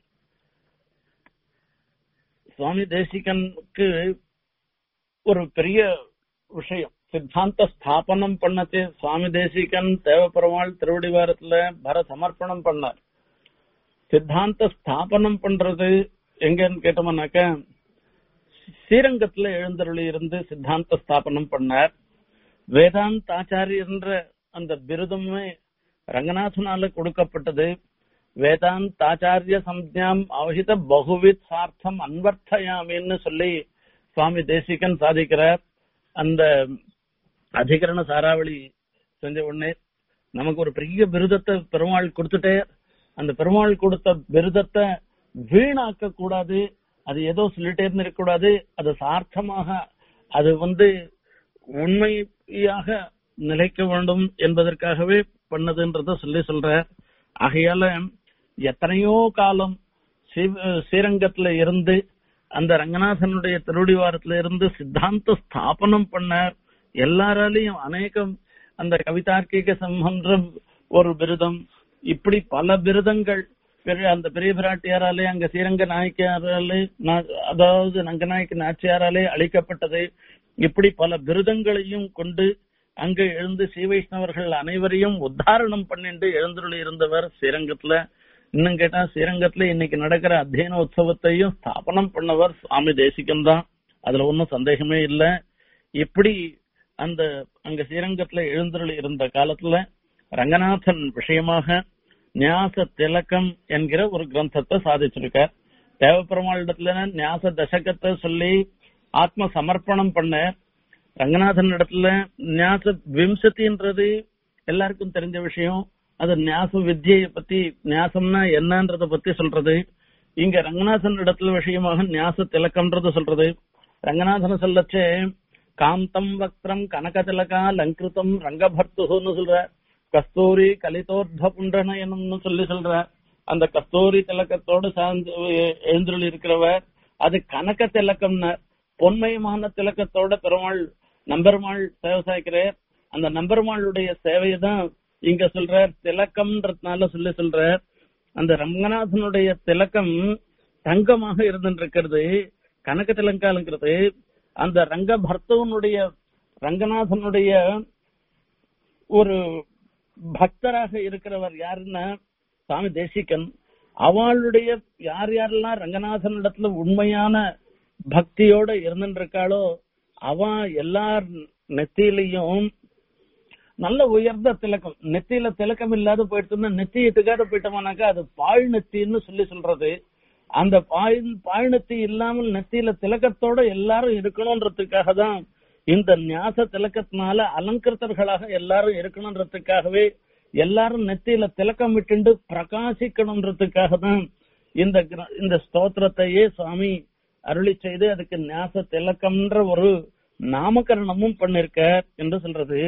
சுவாமி தேசிகனுக்கு ஒரு பெரிய விஷயம் சித்தாந்த ஸ்தாபனம் பண்ணது சுவாமி தேசிகன் தேவப்பெருமாள் திருவடிவாரத்துல பர சமர்ப்பணம் பண்ணார் சித்தாந்த ஸ்தாபனம் பண்றது எங்கன்னு கேட்டோம்னாக்க ஸ்ரீரங்கத்துல எழுந்தருளி இருந்து சித்தாந்த ஸ்தாபனம் பண்ணார் வேதாந்த் ஆச்சாரியன்ற அந்த பிருதமே ரங்கநாதனால கொடுக்கப்பட்டது வேதாந்த் ஆச்சாரிய சம்ஞாம் அவசித பகுவித் சார்த்தம் அன்வர்த்தயாமின்னு சொல்லி சுவாமி தேசிகன் சாதிக்கிறார் அந்த அதிகரண சாராவளி செஞ்ச உடனே நமக்கு ஒரு பெரிய விருதத்தை பெருமாள் கொடுத்துட்டே அந்த பெருமாள் கொடுத்த விருதத்தை வீணாக்க கூடாது அது ஏதோ சொல்லிட்டே இருந்திருக்க கூடாது அது சார்த்தமாக அது வந்து உண்மையாக நிலைக்க வேண்டும் என்பதற்காகவே பண்ணதுன்றத சொல்லி சொல்ற ஆகையால எத்தனையோ காலம் சிவ- ஸ்ரீரங்கத்துல இருந்து அந்த ரங்கநாதனுடைய திருடிவாரத்துல இருந்து சித்தாந்த ஸ்தாபனம் பண்ணார் எல்லாராலையும் அநேகம் அந்த கவிதார்க்கிக சம்பந்தம் ஒரு விருதம் இப்படி பல விருதங்கள் பெரிய அந்த பெரிய பிராட்டியாராலே அங்க ஸ்ரீரங்க நாயக்கியாராலே நா- அதாவது ரங்கநாயக்க நாச்சியாராலே அளிக்கப்பட்டது இப்படி பல விருதங்களையும் கொண்டு அங்க எழுந்து ஸ்ரீ வைஷ்ணவர்கள் அனைவரையும் உத்தாரணம் பண்ணிட்டு எழுந்துள்ள இருந்தவர் ஸ்ரீரங்கத்துல இன்னும் கேட்டா ஸ்ரீரங்கத்துல இன்னைக்கு நடக்கிற அத்தியன உற்சவத்தையும் ஸ்தாபனம் பண்ணவர் சுவாமி தேசிகன் தான் அதுல ஒன்னும் சந்தேகமே இல்ல இப்படி அந்த அங்க ஸ்ரீரங்கத்துல எழுந்தருள் இருந்த காலத்துல ரங்கநாதன் விஷயமாக ஞாச திலக்கம் என்கிற ஒரு கிரந்தத்தை சாதிச்சிருக்கார் தேவப்பெருமாளிடத்துல ஞாச தசகத்தை சொல்லி ஆத்ம சமர்ப்பணம் பண்ண ரங்கநாதன் இடத்துல ஞாச விம்சதின்றது எல்லாருக்கும் தெரிஞ்ச விஷயம் அது ஞாச வித்யை பத்தி ஞாசம்னா என்னன்றத பத்தி சொல்றது இங்க ரங்கநாதன் இடத்துல விஷயமாக ஞாச திலக்கம்ன்றது சொல்றது ரங்கநாதன் சொல்லச்சே காந்தம் வக்திரம் கனக திலகா லங்கிருத்தம் ரங்கபர்த்துன்னு சொல்ற கஸ்தூரி கலிதோர்த புண்டனயனம்னு சொல்லி சொல்ற அந்த கஸ்தூரி திலக்கத்தோடு சார்ந்து எழுந்துள்ள இருக்கிறவர் அது கனக திலக்கம்னு பொன்மயமான திலக்கத்தோட பெருமாள் நம்பெருமாள் சேவை சாய்க்கிறார் அந்த நம்பெருமாளுடைய சேவையை தான் இங்க சொல்றார் திலக்கம்ன்றதுனால சொல்லி சொல்றார் அந்த ரங்கநாதனுடைய திலக்கம் தங்கமாக இருந்துருக்கிறது கனக திலங்காலுங்கிறது அந்த ரங்க பர்த்தவனுடைய ரங்கநாதனுடைய ஒரு பக்தராக இருக்கிறவர் யாருன்னா சுவாமி தேசிகன் அவளுடைய யார் யாரெல்லாம் ரங்கநாதன் இடத்துல உண்மையான பக்தியோட இருந்துட்டு இருக்காளோ அவ எல்லார் நெத்தியிலையும் நல்ல உயர்ந்த திலக்கம் நெத்தியில திலக்கம் இல்லாத போயிடுச்சுன்னா நெத்தி எட்டுக்காத போயிட்டோம்னாக்கா அது பாழ் நெத்தின்னு சொல்லி சொல்றது அந்த பாழ் பாழ் நெத்தி இல்லாமல் நெத்தியில திலக்கத்தோட எல்லாரும் இருக்கணும்ன்றதுக்காக தான் இந்த ஞாச திலக்கத்தினால அலங்கிருத்தர்களாக எல்லாரும் இருக்கணும்ன்றதுக்காகவே எல்லாரும் நெத்தியில திலக்கம் விட்டுண்டு பிரகாசிக்கணும்ன்றதுக்காக தான் இந்த கிர- இந்த ஸ்தோத்திரத்தையே சுவாமி அருளி செய்து அதுக்கு ஞாச திலக்கம்ன்ற ஒரு நாமகரணமும் பண்ணிருக்க என்று சொல்றது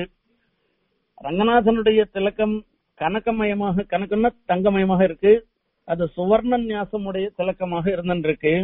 ரங்கநாதனுடைய திலக்கம் கனகமயமாக கனகம்னா தங்கமயமாக இருக்கு அது சுவர்ண ஞாசமுடைய திலக்கமாக இருந்திருக்கு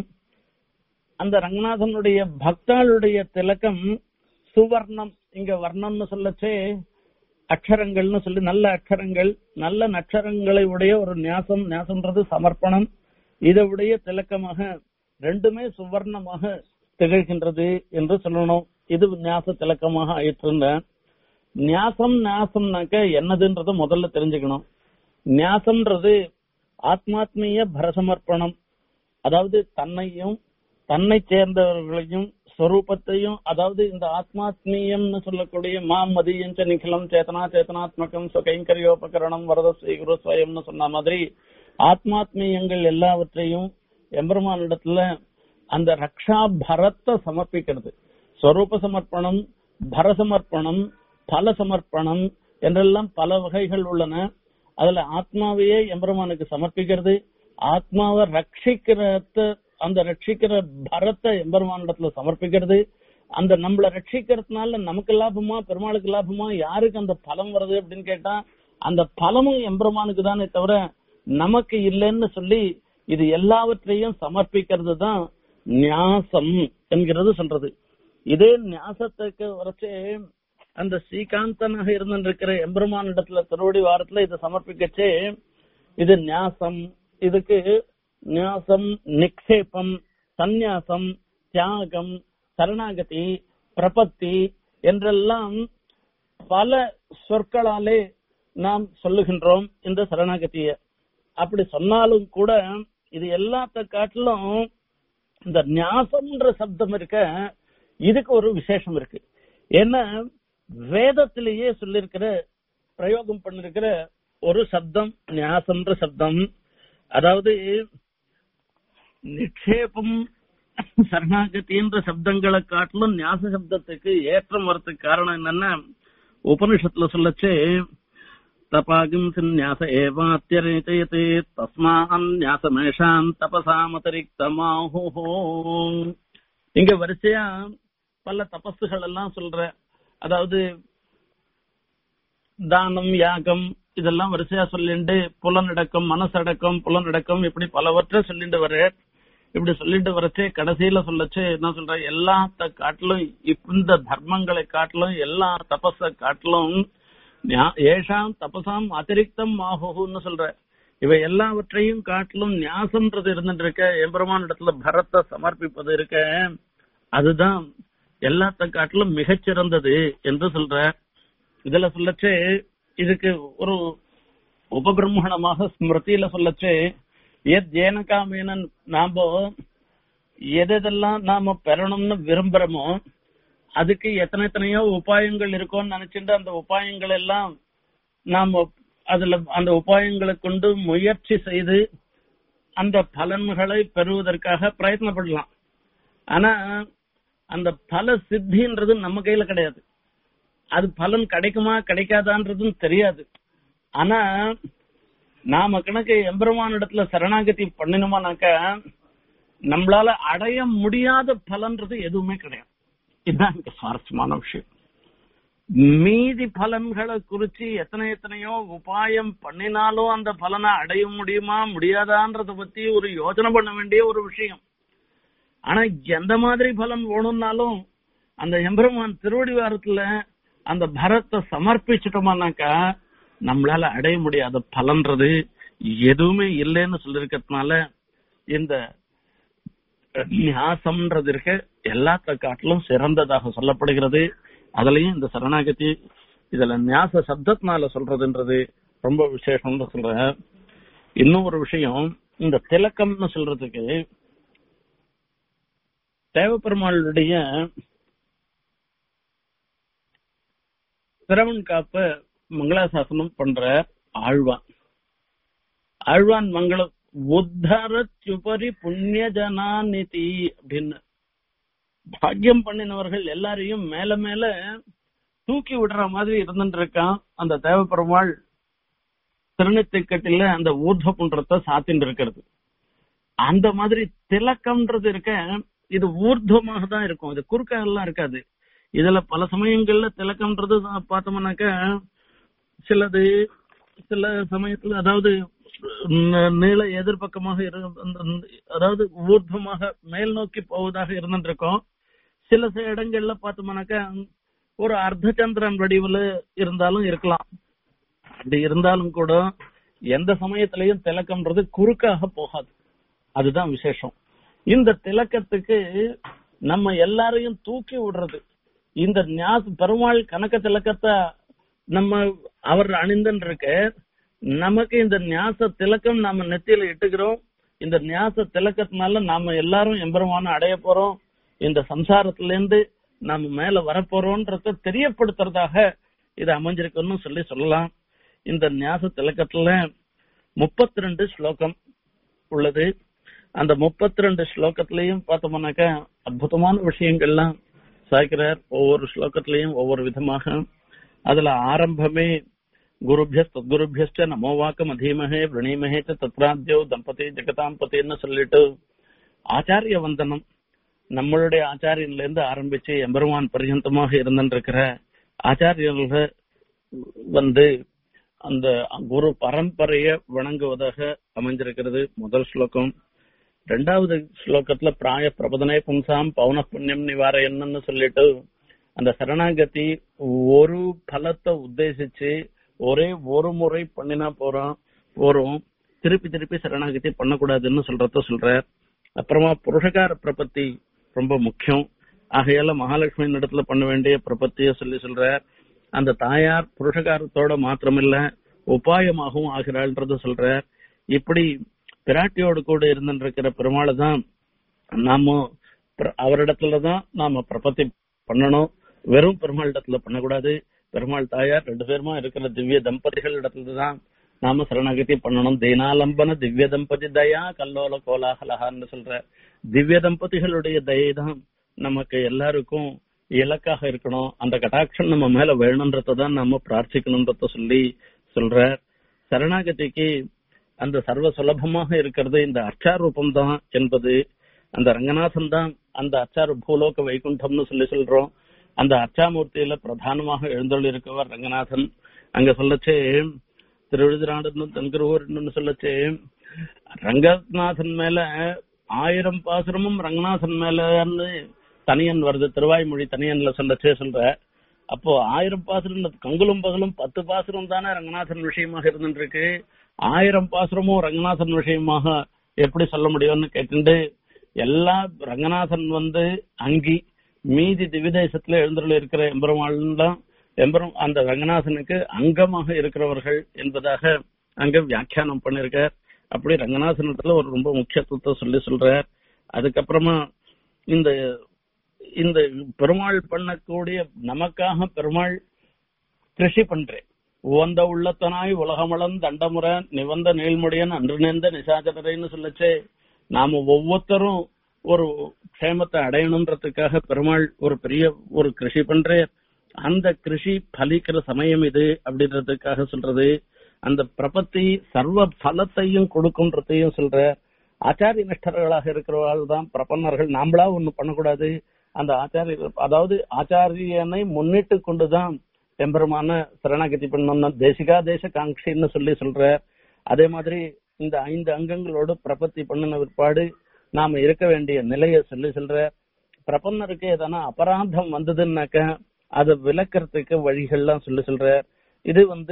அந்த ரங்கநாதனுடைய பக்தாளுடைய திலக்கம் சுவர்ணம் இங்க வர்ணம்னு சொல்லச்சே அக்ஷரங்கள்னு சொல்லி நல்ல அக்ஷரங்கள் நல்ல நட்சரங்களை உடைய ஒரு ஞாசம் ஞாசம்ன்றது சமர்ப்பணம் இதை உடைய திலக்கமாக ரெண்டுமே சுவர்ணமாக திகழ்கின்றது என்று சொல்லணும் இது ஞாச திலக்கமாக ஆயிட்டு ஞாசம் ஞாசம்னாக்க என்னதுன்றது முதல்ல தெரிஞ்சுக்கணும் ஞாசம்ன்றது ஆத்மாத்மீய பரசமர்ப்பணம் அதாவது தன்னையும் தன்னை சேர்ந்தவர்களையும் ஸ்வரூபத்தையும் அதாவது இந்த ஆத்மாத்மீயம்னு சொல்லக்கூடிய மாம் மதியஞ்ச நிகிலம் சேதனா சேதனாத்மகம் சுகைங்கரியோபகரணம் வரத ஸ்ரீகுரு ஸ்வயம்னு சொன்ன மாதிரி ஆத்மாத்மீயங்கள் எல்லாவற்றையும் எம்பெருமானிடத்துல அந்த ரக்ஷா பரத்தை சமர்ப்பிக்கிறது ஸ்வரூப சமர்ப்பணம் பரசமர்ப்பணம் பல சமர்ப்பணம் என்றெல்லாம் பல வகைகள் உள்ளன அதுல ஆத்மாவையே எம்பெருமானுக்கு சமர்ப்பிக்கிறது ஆத்மாவை ரட்சிக்கிறத அந்த ரட்சிக்கிற பரத்தை எம்பெருமானிடத்துல சமர்ப்பிக்கிறது அந்த நம்மள ரட்சிக்கிறதுனால நமக்கு லாபமா பெருமாளுக்கு லாபமா யாருக்கு அந்த பலம் வருது அப்படின்னு கேட்டா அந்த பலமும் எம்பெருமானுக்கு தானே தவிர நமக்கு இல்லைன்னு சொல்லி இது எல்லாவற்றையும் சமர்ப்பிக்கிறது தான் ஞாசம் என்கிறது சொல்றது இதே ஞாசத்துக்கு வரைச்சே அந்த ஸ்ரீகாந்தனாக இருந்திருக்கிற எம்பெருமான் இடத்துல திருவடி வாரத்துல இதை சமர்ப்பிக்கச்சே இது ஞாசம் இதுக்கு ஞாசம் நிக்ஷேபம் சந்நியாசம் தியாகம் சரணாகதி பிரபத்தி என்றெல்லாம் பல சொற்களாலே நாம் சொல்லுகின்றோம் இந்த சரணாகதிய அப்படி சொன்னாலும் கூட இது எல்லாத்த காட்டிலும் இந்த ஞாசம்ன்ற சப்தம் இருக்க இதுக்கு ஒரு விசேஷம் இருக்கு ஏன்னா வேதத்திலேயே சொல்லிருக்கிற பிரயோகம் பண்ணிருக்கிற ஒரு சப்தம் ஞாசம்ன்ற சப்தம் அதாவது நிக்ஷேபம் சரணாகதின்ற சப்தங்களை காட்டிலும் ஞாச சப்தத்துக்கு ஏற்றம் வரதுக்கு காரணம் என்னன்னா உபனிஷத்துல சொல்லச்சு தபாகிம் சிந்நியாச ஏவாத்தியரேச்சயதே தஸ்மான்யாசமேஷாம் தபசாமதிரிக்தமாஹோ இங்க வரிசையா பல தபஸுகள் எல்லாம் சொல்ற அதாவது தானம் யாகம் இதெல்லாம் வரிசையா சொல்லிண்டு புலனடக்கம் மனசடக்கம் புலனடக்கம் இப்படி பலவற்றை சொல்லிட்டு வர இப்படி சொல்லிட்டு வரச்சே கடைசியில சொல்லச்சு என்ன சொல்ற எல்லாத்த காட்டிலும் இந்த தர்மங்களை காட்டிலும் எல்லா தபஸ காட்டிலும் ஏஷாம் தபசாம் அதிரிக்தம் ஆகுன்னு சொல்ற இவை எல்லாவற்றையும் காட்டிலும் நியாசம்ன்றது இருந்துட்டு இருக்க எம்பெருமான் இடத்துல பரத்தை சமர்ப்பிப்பது இருக்க அதுதான் எல்லாத்த காட்டிலும் மிகச்சிறந்தது என்று சொல்ற இதுல சொல்லச்சே இதுக்கு ஒரு உபபிரம்மணமாக ஸ்மிருதியில சொல்லச்சே எத் ஏனகாமேன நாம எதெல்லாம் நாம பெறணும்னு விரும்புறோமோ அதுக்கு எத்தனை எத்தனையோ உபாயங்கள் இருக்கும்னு நினைச்சிட்டு அந்த உபாயங்கள் எல்லாம் நாம அதுல அந்த உபாயங்களை கொண்டு முயற்சி செய்து அந்த பலன்களை பெறுவதற்காக பிரயத்னப்படலாம் ஆனா அந்த பல சித்தின்றது நம்ம கையில கிடையாது அது பலன் கிடைக்குமா கிடைக்காதான்றதும் தெரியாது ஆனா நாம கணக்கு எம்பெருமான இடத்துல சரணாகதி பண்ணினோமானாக்க நம்மளால அடைய முடியாத பலன்றது எதுவுமே கிடையாது இதுதான் இங்க சுவாரஸ்யமான விஷயம் மீதி பலன்களை குறிச்சு எத்தனை எத்தனையோ உபாயம் பண்ணினாலும் அந்த பலனை அடைய முடியுமா முடியாதான்றத பத்தி ஒரு யோசனை பண்ண வேண்டிய ஒரு விஷயம் ஆனா எந்த மாதிரி பலன் வேணும்னாலும் அந்த எம்பெருமான் திருவடி வாரத்துல அந்த பரத்தை சமர்ப்பிச்சிட்டோமானாக்கா நம்மளால அடைய முடியாத பலன்றது எதுவுமே இல்லைன்னு சொல்லிருக்கிறதுனால இந்த நியாசம்ன்றது இருக்க எல்லாத்த காட்டிலும் சிறந்ததாக சொல்லப்படுகிறது அதுலயும் இந்த சரணாகதி இதுல நியாச சப்தத்தினால சொல்றதுன்றது ரொம்ப விசேஷம்னு சொல்ற இன்னும் ஒரு விஷயம் இந்த திலக்கம்னு சொல்றதுக்கு தேவப்பெருமாளுடைய சிரவன் காப்ப மங்களாசாசனம் பண்ற ஆழ்வான் ஆழ்வான் மங்கள உத்தரச்சுபரி புண்ணிய ஜனாநிதி அப்படின்னு பாக்கியம் பண்ணினவர்கள் எல்லாரையும் மேல மேல தூக்கி விடுற மாதிரி இருந்துட்டு இருக்கான் அந்த தேவப்பெருமாள் திருநெத்திக்கட்டில அந்த ஊர்த புன்றத்தை சாத்தின்னு இருக்கிறது அந்த மாதிரி திலக்கம்ன்றது இருக்க இது ஊர்துவமாக தான் இருக்கும் இது குறுக்க எல்லாம் இருக்காது இதுல பல சமயங்கள்ல திலக்கம்ன்றது பார்த்தோம்னாக்க சிலது சில சமயத்துல அதாவது நீள எதிர்பக்கமாக அதாவது ஊர்துவமாக மேல் நோக்கி போவதாக இருந்துட்டு இருக்கோம் சில சில இடங்கள்ல பார்த்தோம்னாக்க ஒரு அர்த்த சந்திரன் வடிவில் இருந்தாலும் இருக்கலாம் அப்படி இருந்தாலும் கூட எந்த சமயத்திலையும் திலக்கம்ன்றது குறுக்காக போகாது அதுதான் விசேஷம் இந்த திலக்கத்துக்கு நம்ம எல்லாரையும் தூக்கி விடுறது இந்த ஞாச பெருமாள் கணக்க திலக்கத்தை நம்ம அவர் அணிந்தன் இருக்க நமக்கு இந்த ஞாச திலக்கம் நாம நெத்தியில இட்டுக்கிறோம் இந்த ஞாச திலக்கத்தினால நாம எல்லாரும் எம்பெருமான அடைய போறோம் இந்த சம்சாரத்துல இருந்து நாம மேல வரப்போறோம்ன்றத தெரியப்படுத்துறதாக இது அமைஞ்சிருக்குன்னு சொல்லி சொல்லலாம் இந்த ஞாச திலக்கத்துல முப்பத்தி ரெண்டு ஸ்லோகம் உள்ளது அந்த முப்பத்தி ரெண்டு ஸ்லோகத்திலையும் பார்த்தோம்னாக்கா அற்புதமான விஷயங்கள்லாம் சாய்க்கிறார் ஒவ்வொரு ஸ்லோகத்திலையும் ஒவ்வொரு விதமாக அதுல ஆரம்பமே குருபிய தத்குருபியஸ்ட நமோவாக்கம் அதீமகே விரணீமகே தத்ராத்தியோ தம்பதி ஜெகதாம் பத்தின்னு சொல்லிட்டு ஆச்சாரிய வந்தனம் நம்மளுடைய ஆச்சாரியன்ல இருந்து ஆரம்பிச்சு எம்பெருமான் பர்யந்தமாக இருந்திருக்கிற ஆச்சாரியர்கள் வந்து அந்த குரு பரம்பரைய வணங்குவதாக அமைஞ்சிருக்கிறது முதல் ஸ்லோகம் ரெண்டாவது ஸ்லோகத்துல பிராய பிரபதனே பும்சாம் பௌன புண்ணியம் நிவாரயன்னு சொல்லிட்டு அந்த சரணாகதி ஒரு பலத்தை உத்தேசிச்சு ஒரே ஒரு முறை பண்ணினா போறோம் போறோம் திருப்பி திருப்பி சரணாகதி பண்ணக்கூடாதுன்னு சொல்றத சொல்ற அப்புறமா புருஷகார பிரபத்தி ரொம்ப முக்கியம் ஆகையால மகாலட்சுமி இடத்துல பண்ண வேண்டிய பிரபத்திய சொல்லி சொல்ற அந்த தாயார் புருஷகாரத்தோட மாத்திரமில்ல உபாயமாகவும் ஆகிறாள்ன்றத சொல்ற இப்படி பிராட்டியோடு கூட இருந்துருக்கிற பெருமாளை தான் நாம அவரிடத்துலதான் நாம பிரபத்தி பண்ணணும் வெறும் பெருமாள் இடத்துல பண்ணக்கூடாது பெருமாள் தாயார் ரெண்டு பேருமா இருக்கிற திவ்ய தம்பதிகள் இடத்துல தான் நாம சரணாகதி பண்ணணும் தீனாலம்பன திவ்ய தம்பதி தயா கல்லோல கோலாகலகான்னு சொல்ற திவ்ய தம்பதிகளுடைய தயை தான் நமக்கு எல்லாருக்கும் இலக்காக இருக்கணும் அந்த கட்டாட்சம் நம்ம மேல வேணும்ன்றதான் நாம பிரார்த்திக்கணும்ன்றத சொல்லி சொல்ற சரணாகதிக்கு அந்த சர்வ சுலபமாக இருக்கிறது இந்த அர்ச்சாரூபம் தான் என்பது அந்த ரங்கநாதன் தான் அந்த அர்ச்சாரு பூலோக வைகுண்டம்னு சொல்லி சொல்றோம் அந்த அர்ச்சாமூர்த்தியில பிரதானமாக எழுந்தொழி இருக்கவர் ரங்கநாதன் அங்க சொல்லச்சே திருவிழுதிராண்டு தன்குருவர்னு சொல்லச்சே ரங்கநாதன் மேல ஆயிரம் பாசுரமும் ரங்கநாதன் மேலன்னு தனியன் வருது திருவாய்மொழி தனியன்ல சொல்லச்சே சொல்ற அப்போ ஆயிரம் பாசுரம் கங்குலும் பகலும் பத்து பாசுரம் தானே ரங்கநாதன் விஷயமாக இருந்துருக்கு ஆயிரம் பாசுரமும் ரங்கநாதன் விஷயமாக எப்படி சொல்ல முடியும்னு கேட்டுண்டு எல்லா ரங்கநாதன் வந்து அங்கி மீதி திவிதேசத்துல எழுந்துள்ள இருக்கிற எம்பெருமாள் தான் எம்பெரும் அந்த ரங்கநாதனுக்கு அங்கமாக இருக்கிறவர்கள் என்பதாக அங்க வியாக்கியானம் பண்ணிருக்கார் அப்படி ரங்கநாதனத்துல ஒரு ரொம்ப முக்கியத்துவத்தை சொல்லி சொல்றார் அதுக்கப்புறமா இந்த இந்த பெருமாள் பண்ணக்கூடிய நமக்காக பெருமாள் கிருஷி பண்றேன் உவந்த உள்ளத்தனாய் உலகமளம் தண்டமுற நிவந்த நீள்முடியன் அன்று நேர்ந்த நிசாச்சரரைன்னு சொல்லச்சே நாம ஒவ்வொருத்தரும் ஒரு க்ஷேமத்தை அடையணுன்றதுக்காக பெருமாள் ஒரு பெரிய ஒரு கிருஷி பண்றேன் அந்த கிருஷி பலிக்கிற சமயம் இது அப்படின்றதுக்காக சொல்றது அந்த பிரபத்தி சர்வ பலத்தையும் கொடுக்கும்ன்றதையும் சொல்ற ஆச்சாரிய நிஷ்டர்களாக இருக்கிறவர்கள் தான் பிரபன்னர்கள் நாமளா ஒண்ணு பண்ணக்கூடாது அந்த ஆச்சாரிய அதாவது ஆச்சாரியனை முன்னிட்டு கொண்டுதான் எம்பெருமான சரணாகதி பண்ணணும் தேசிகா தேச காங்கின்னு சொல்லி சொல்ற அதே மாதிரி இந்த ஐந்து அங்கங்களோடு பிரபத்தி பண்ணின பிற்பாடு நாம இருக்க வேண்டிய நிலையை சொல்லி சொல்ற பிரபன்னருக்கு எதனா அபராதம் வந்ததுன்னாக்க அதை விளக்கறதுக்கு வழிகள்லாம் சொல்லி சொல்ற இது வந்து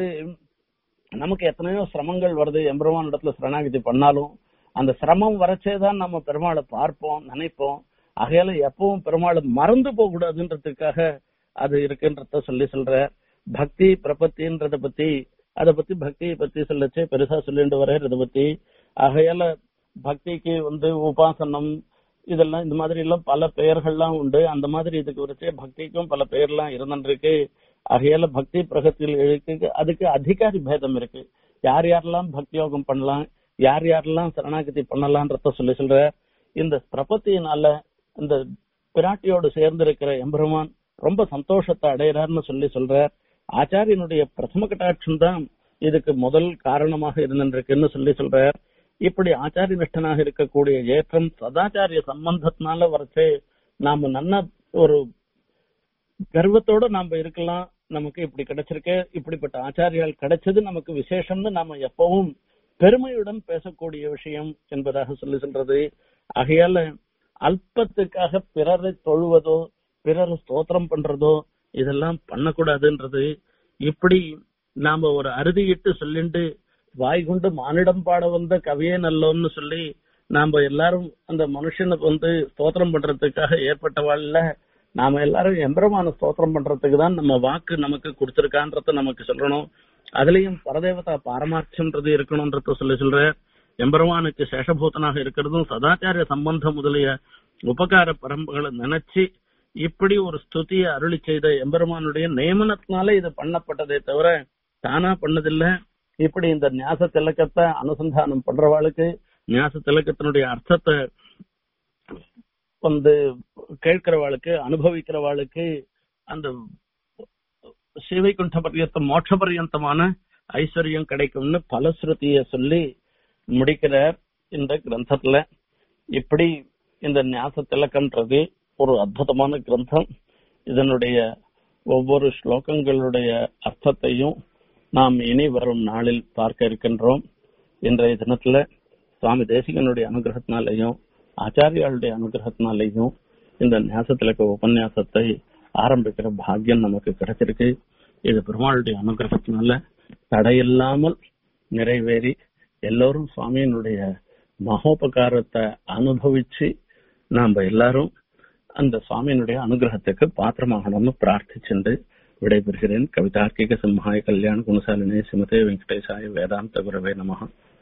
நமக்கு எத்தனையோ சிரமங்கள் வருது எம்பெருமான் இடத்துல சரணாகதி பண்ணாலும் அந்த சிரமம் வரச்சேதான் நம்ம பெருமாளை பார்ப்போம் நினைப்போம் ஆகையால எப்பவும் பெருமாளை மறந்து போக கூடாதுன்றதுக்காக அது இருக்குன்றத சொல்லி சொல்ற பக்தி பிரபத்தின்றத பத்தி அத பத்தி பக்தியை பத்தி சொல்லச்சே பெருசா சொல்லிட்டு வர இதை பத்தி ஆகையால பக்திக்கு வந்து உபாசனம் இதெல்லாம் இந்த மாதிரி எல்லாம் பல பெயர்கள்லாம் உண்டு அந்த மாதிரி இதுக்கு வரைச்சே பக்திக்கும் பல பெயர்லாம் இருந்துருக்கு ஆகையால பக்தி பிரகத்தில் இருக்கு அதுக்கு அதிகாரி பேதம் இருக்கு யார் யாரெல்லாம் பக்தி யோகம் பண்ணலாம் யார் யாரெல்லாம் சரணாகதி பண்ணலாம்ன்றத சொல்லி சொல்ற இந்த பிரபத்தியினால இந்த பிராட்டியோடு சேர்ந்து இருக்கிற எம்பெருமான் ரொம்ப சந்தோஷத்தை அடையிறாருன்னு சொல்லி சொல்ற ஆச்சாரியனுடைய பிரதம கட்டாட்சம் தான் இதுக்கு முதல் காரணமாக இருந்திருக்குன்னு சொல்லி சொல்ற இப்படி ஆச்சாரிய நிஷ்டனாக இருக்கக்கூடிய ஏற்றம் சதாச்சாரிய சம்பந்தத்தினால வரச்சே நாம நல்ல ஒரு கர்வத்தோட நாம இருக்கலாம் நமக்கு இப்படி கிடைச்சிருக்கு இப்படிப்பட்ட ஆச்சாரியால் கிடைச்சது நமக்கு விசேஷம்னு நாம எப்பவும் பெருமையுடன் பேசக்கூடிய விஷயம் என்பதாக சொல்லி சொல்றது ஆகையால அல்பத்துக்காக பிறரை தொழுவதோ பிறர் ஸ்தோத்திரம் பண்றதோ இதெல்லாம் பண்ணக்கூடாதுன்றது இப்படி நாம ஒரு அறுதியிட்டு சொல்லிண்டு வாய்குண்டு மானிடம் பாட வந்த கவியே நல்லோன்னு சொல்லி நாம எல்லாரும் அந்த மனுஷனை வந்து ஸ்தோத்திரம் பண்றதுக்காக ஏற்பட்டவாழ்ல நாம எல்லாரும் எம்பெருமான ஸ்தோத்திரம் பண்றதுக்கு தான் நம்ம வாக்கு நமக்கு கொடுத்திருக்கான்றத நமக்கு சொல்லணும் அதுலயும் பரதேவதா பாரமார்த்தியம்ன்றது இருக்கணும்ன்றத சொல்லி சொல்ற எம்பெருமானுக்கு சேஷபூதனாக இருக்கிறதும் சதாச்சாரிய சம்பந்தம் முதலிய உபகார பரம்புகளை நினைச்சு இப்படி ஒரு ஸ்துதிய அருளி செய்த எம்பெருமானுடைய நியமனத்தினால இது பண்ணப்பட்டதே தவிர தானா பண்ணதில்ல இப்படி இந்த ஞாச திலக்கத்தை அனுசந்தானம் பண்றவாளுக்கு ஞாச திலக்கத்தினுடைய அர்த்தத்தை வந்து கேட்கிறவாளுக்கு அனுபவிக்கிறவாளுக்கு அந்த சிவைகுண்ட பர்யந்தம் மோட்ச பர்யந்தமான ஐஸ்வர்யம் கிடைக்கும்னு பலஸ்ருதிய சொல்லி முடிக்கிறார் இந்த கிரந்தத்துல இப்படி இந்த ஞாச திலக்கம்ன்றது ஒரு அற்புதமான கிரந்தம் இதனுடைய ஒவ்வொரு ஸ்லோகங்களுடைய அர்த்தத்தையும் நாம் இனி வரும் நாளில் பார்க்க இருக்கின்றோம் இன்றைய தினத்துல சுவாமி தேசிகனுடைய அனுகிரகத்தினாலையும் ஆச்சாரியாளுடைய அனுகிரகத்தினாலையும் இந்த ஞாசத்திலக்க உபன்யாசத்தை ஆரம்பிக்கிற பாக்கியம் நமக்கு கிடைச்சிருக்கு இது பெருமாளுடைய அனுகிரகத்தினால தடையில்லாமல் நிறைவேறி எல்லோரும் சுவாமியினுடைய மகோபகாரத்தை அனுபவிச்சு நாம எல்லாரும் அந்த சுவாமியினுடைய அனுகிரகத்துக்கு பாத்திரமாகணும்னு பிரார்த்திச்சுண்டு விடைபெறுகிறேன் கவிதார்க்கிக சிம்ஹாய கல்யாண குணசாலினே சிமதே வெங்கடேசாய வேதாந்த குரவே நமகா